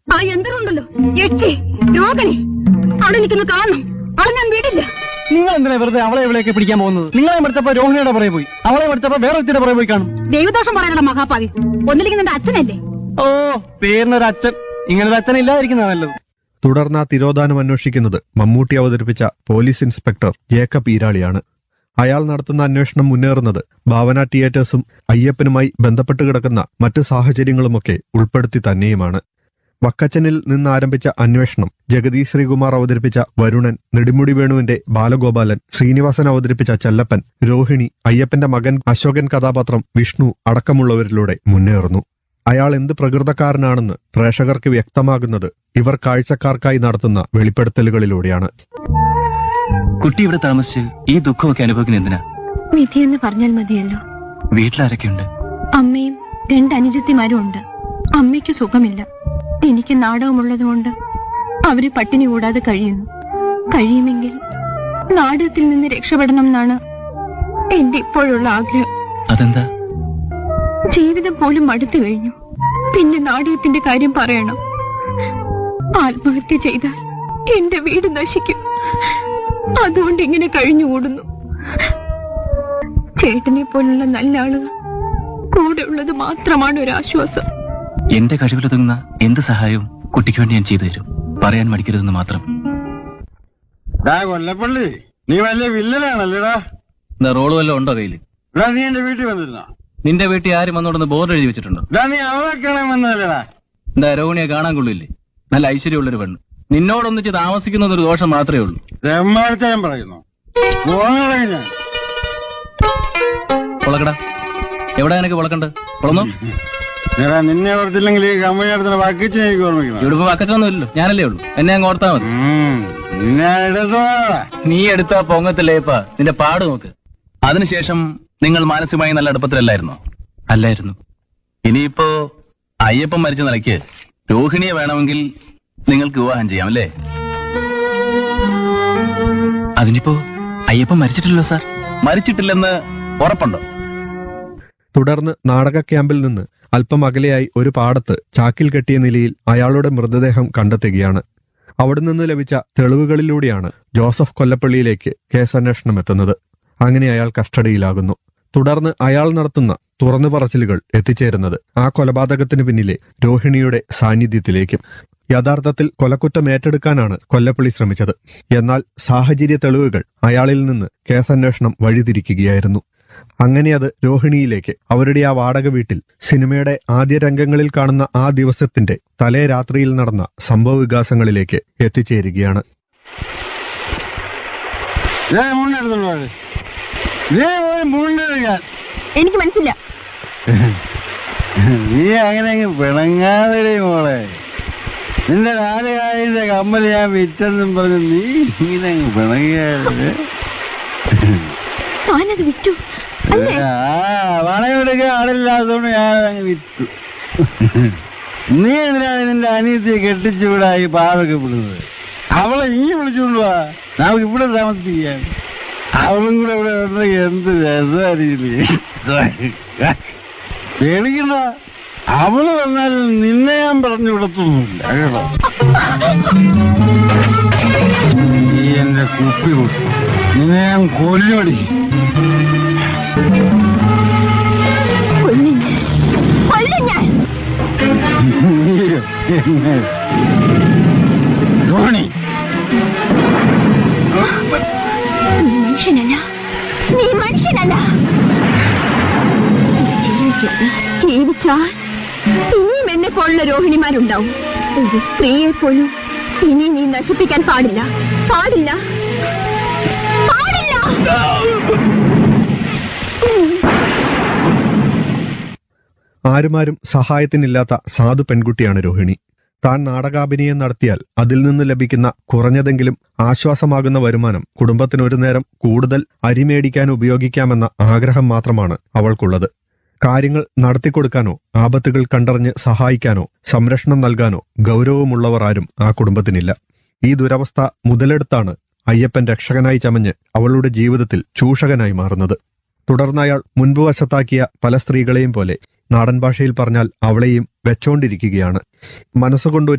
ആ യന്ത്രമുണ്ടല്ലോ യക്ഷി രോഗണി അവിടെ നിൽക്കുന്ന കാണണം അവളെ ഞാൻ വീടില്ല നിങ്ങൾ എന്തിനാ വെറുതെ അവളെ ഇവിടെയൊക്കെ പിടിക്കാൻ പോകുന്നത് നിങ്ങളെ എടുത്തപ്പോ രോഹിണിയുടെ പുറകെ പോയി അവളെ എടുത്തപ്പോ വേറെ ഒത്തിരി പുറകെ പോയി കാണും ദൈവദോഷം പറയാനുള്ള മഹാപാവി ഒന്നില്ലെങ്കിൽ നിന്റെ അച്ഛനല്ലേ ഓ പേരിനൊരു അച്ഛൻ ഇങ്ങനൊരു അച്ഛൻ ഇല്ലാതിരിക്കുന്ന നല്ലത് തുടർന്ന് ആ തിരോധാനം അന്വേഷിക്കുന്നത് മമ്മൂട്ടി അവതരിപ്പിച്ച പോലീസ് ഇൻസ്പെക്ടർ ജേക്കബ് ഈരാളിയാണ് അയാൾ നടത്തുന്ന അന്വേഷണം മുന്നേറുന്നത് ഭാവന തിയേറ്റേഴ്സും അയ്യപ്പനുമായി ബന്ധപ്പെട്ട് കിടക്കുന്ന മറ്റ് സാഹചര്യങ്ങളുമൊക്കെ ഉൾപ്പെടുത്തി തന്നെയുമാണ് വക്കച്ചനിൽ നിന്ന് ആരംഭിച്ച അന്വേഷണം ജഗതി ശ്രീകുമാർ അവതരിപ്പിച്ച വരുണൻ നെടുമുടി വേണുവിന്റെ ബാലഗോപാലൻ ശ്രീനിവാസൻ അവതരിപ്പിച്ച ചെല്ലപ്പൻ രോഹിണി അയ്യപ്പന്റെ മകൻ അശോകൻ കഥാപാത്രം വിഷ്ണു അടക്കമുള്ളവരിലൂടെ മുന്നേറുന്നു അയാൾ എന്ത് പ്രകൃതക്കാരനാണെന്ന് പ്രേക്ഷകർക്ക് വ്യക്തമാകുന്നത് ഇവർ കാഴ്ചക്കാർക്കായി നടത്തുന്ന വെളിപ്പെടുത്തലുകളിലൂടെയാണ് കുട്ടി ഇവിടെ താമസിച്ച് ഈ ദുഃഖമൊക്കെ അനുഭവിക്കുന്ന എന്തിനാ വിധിയെന്ന് പറഞ്ഞാൽ മതിയല്ലോ വീട്ടിലാരൊക്കെയുണ്ട് അമ്മയും രണ്ട് അനുജത്തിമാരും ഉണ്ട് അമ്മയ്ക്ക് സുഖമില്ല എനിക്ക് നാടകമുള്ളതുകൊണ്ട് അവര് പട്ടിണി കൂടാതെ കഴിയുന്നു കഴിയുമെങ്കിൽ നാടകത്തിൽ നിന്ന് രക്ഷപ്പെടണം എന്നാണ് എന്റെ ഇപ്പോഴുള്ള ആഗ്രഹം അതെന്താ ജീവിതം പോലും മടുത്തു കഴിഞ്ഞു പിന്നെ നാടകത്തിന്റെ കാര്യം പറയണം ആത്മഹത്യ ചെയ്താൽ എന്റെ വീട് നശിക്കും അതുകൊണ്ട് ഇങ്ങനെ കഴിഞ്ഞുകൂടുന്നു ചേട്ടനെ പോലുള്ള നല്ല ആളുകൾ കൂടെ ഉള്ളത് മാത്രമാണ് ഒരു ആശ്വാസം എന്റെ കഴിവിലൊതുങ്ങുന്ന എന്ത് സഹായവും കുട്ടിക്ക് വേണ്ടി ഞാൻ ചെയ്തു തരും പറയാൻ മടിക്കരുതെന്ന് മാത്രം ഡാ കൊല്ലപ്പള്ളി നീ വലിയ വില്ലനാണല്ലേടാ എന്താ റോള് വല്ലതും ഉണ്ടോ കയ്യിൽ ഡാ നീ എന്റെ വീട്ടിൽ വന്നിരുന്നോ നിന്റെ വീട്ടിൽ ആരും വന്നോടൊന്ന് ബോർഡ് എഴുതി വെച്ചിട്ടുണ്ടോ ഡാ നീ അവളെ കാണാൻ വന്നതല്ലേടാ എന്താ രോഹിണിയെ കാണാൻ കൊള്ളില്ലേ നല്ല ഐശ്വര്യമുള്ളൊരു പെണ്ണ് നിന്നോടൊന്നിച്ച് താമസിക്കുന്നത് ഒരു ദോഷം മാത്രമേ ഉള്ളൂ രമ്മാഴ്ചയം പറയുന്നു പോണടാ ഞാൻ പൊളക്കടാ എവിടെ എനിക്ക് പൊളക്കണ്ട് പൊളന്നോ എടാ നിന്നെ ഓർത്തില്ലെങ്കിൽ ഈ കമ്പനിയുടെ ബാക്കിച്ച് എനിക്ക് ഓർമ്മിക്കണം ഇവിടെ ഇപ്പൊ വക്കച്ചൊന്നും ഇല്ലല്ലോ ഞാനല്ലേ ഉള്ളൂ എന്നെ അങ്ങ് ഓർത്താ മതി ഉം. നിന്നെ എടുത്തോടാ നീ എടുത്ത പൊങ്ങത്തില്ലേപ്പാ നിന്റെ പാട് നോക്ക് അതിനുശേഷം നിങ്ങൾ മാനസികമായി നല്ല അടുപ്പത്തിലല്ലായിരുന്നോ അല്ലായിരുന്നു ഇനിയിപ്പോ അയ്യപ്പൻ മരിച്ച നിലയ്ക്ക് രോഹിണിയെ വേണമെങ്കിൽ നിങ്ങൾക്ക് വിവാഹം ചെയ്യാം അല്ലേ അതിനിപ്പോ അയ്യപ്പൻ മരിച്ചിട്ടില്ലല്ലോ സാർ മരിച്ചിട്ടില്ലെന്ന് ഉറപ്പുണ്ടോ തുടർന്ന് നാടക ക്യാമ്പിൽ നിന്ന് അല്പം അകലെയായി ഒരു പാടത്ത് ചാക്കിൽ കെട്ടിയ നിലയിൽ അയാളുടെ മൃതദേഹം കണ്ടെത്തുകയാണ് അവിടെ നിന്ന് ലഭിച്ച തെളിവുകളിലൂടെയാണ് ജോസഫ് കൊല്ലപ്പള്ളിയിലേക്ക് കേസന്വേഷണം എത്തുന്നത് അങ്ങനെ അയാൾ കസ്റ്റഡിയിലാകുന്നു തുടർന്ന് അയാൾ നടത്തുന്ന തുറന്നു പറച്ചിലുകൾ എത്തിച്ചേരുന്നത് ആ കൊലപാതകത്തിന് പിന്നിലെ രോഹിണിയുടെ സാന്നിധ്യത്തിലേക്കും യഥാർത്ഥത്തിൽ കൊലക്കുറ്റം ഏറ്റെടുക്കാനാണ് കൊല്ലപ്പള്ളി ശ്രമിച്ചത് എന്നാൽ സാഹചര്യ തെളിവുകൾ അയാളിൽ നിന്ന് കേസന്വേഷണം വഴിതിരിക്കുകയായിരുന്നു അങ്ങനെ അത് രോഹിണിയിലേക്ക് അവരുടെ ആ വാടക വീട്ടിൽ സിനിമയുടെ ആദ്യ രംഗങ്ങളിൽ കാണുന്ന ആ ദിവസത്തിന്റെ തലേ രാത്രിയിൽ നടന്ന സംഭവ വികാസങ്ങളിലേക്ക് എത്തിച്ചേരുകയാണ് ദേ മുണ്ടെടുത്തോളൂ നീ പോയി മുണ്ടെടുക്കാൻ എനിക്ക് മനസ്സില്ല നീ അങ്ങനെ അങ്ങ് പിണങ്ങാതെ മോളെ നിന്റെ നാലുകാലിന്റെ കമ്മൽ ഞാൻ വിറ്റെന്നും പറഞ്ഞ് നീ ഇങ്ങനെ അങ്ങ് പിണങ്ങിയാല് താനത് വിറ്റു അല്ലേ ആ പണമെടുക്കാൻ ആളില്ലാത്തതുകൊണ്ട് ഞാൻ അങ്ങ് വിറ്റു നീ എന്തിനാണ് നിന്റെ അനിയത്തിയെ കെട്ടിച്ചുവിടാ ഈ പാവൊക്കെ വിടുന്നത് അവളെ നീ വിളിച്ചുകൊണ്ട് വാ നമുക്ക് ഇവിടെ താമസിപ്പിക്കാൻ അവളും കൂടെ ഇവിടെ ഉണ്ടെങ്കിൽ എന്ത് രസമായിരിക്കില്ലേ പേടിക്കണ്ട അവള് വന്നാൽ നിന്നെ ഞാൻ പറഞ്ഞു വിടത്തൊന്നുമില്ല കേട്ടോ നീ എന്റെ കുപ്പി കുത്തി നിന്നെ ഞാൻ കൊല്ലുപടിക്കും കൊല്ലും ഞാൻ. കൊല്ലും ഞാൻ ധോണി നീ മനുഷ്യനല്ല നീ മനുഷ്യനല്ല ജീവിക്കരുത് ജീവിച്ചാൽ ഇനിയും എന്നെ പോലുള്ള രോഹിണിമാരുണ്ടാവും ഒരു സ്ത്രീയെ പോലും ഇനി നീ നശിപ്പിക്കാൻ പാടില്ല പാടില്ല പാടില്ല ആരുമാരും സഹായത്തിനില്ലാത്ത സാധു പെൺകുട്ടിയാണ് രോഹിണി താൻ നാടകാഭിനയം നടത്തിയാൽ അതിൽ നിന്ന് ലഭിക്കുന്ന കുറഞ്ഞതെങ്കിലും ആശ്വാസമാകുന്ന വരുമാനം കുടുംബത്തിന് ഒരു നേരം കൂടുതൽ അരിമേടിക്കാൻ ഉപയോഗിക്കാമെന്ന ആഗ്രഹം മാത്രമാണ് അവൾക്കുള്ളത് കാര്യങ്ങൾ നടത്തിക്കൊടുക്കാനോ ആപത്തുകൾ കണ്ടറിഞ്ഞ് സഹായിക്കാനോ സംരക്ഷണം നൽകാനോ ഗൗരവമുള്ളവർ ആരും ആ കുടുംബത്തിനില്ല ഈ ദുരവസ്ഥ മുതലെടുത്താണ് അയ്യപ്പൻ രക്ഷകനായി ചമഞ്ഞ് അവളുടെ ജീവിതത്തിൽ ചൂഷകനായി മാറുന്നത് തുടർന്ന് അയാൾ മുൻപ് വശത്താക്കിയ പല സ്ത്രീകളെയും പോലെ നാടൻ ഭാഷയിൽ പറഞ്ഞാൽ അവളെയും വെച്ചോണ്ടിരിക്കുകയാണ് മനസ്സുകൊണ്ട്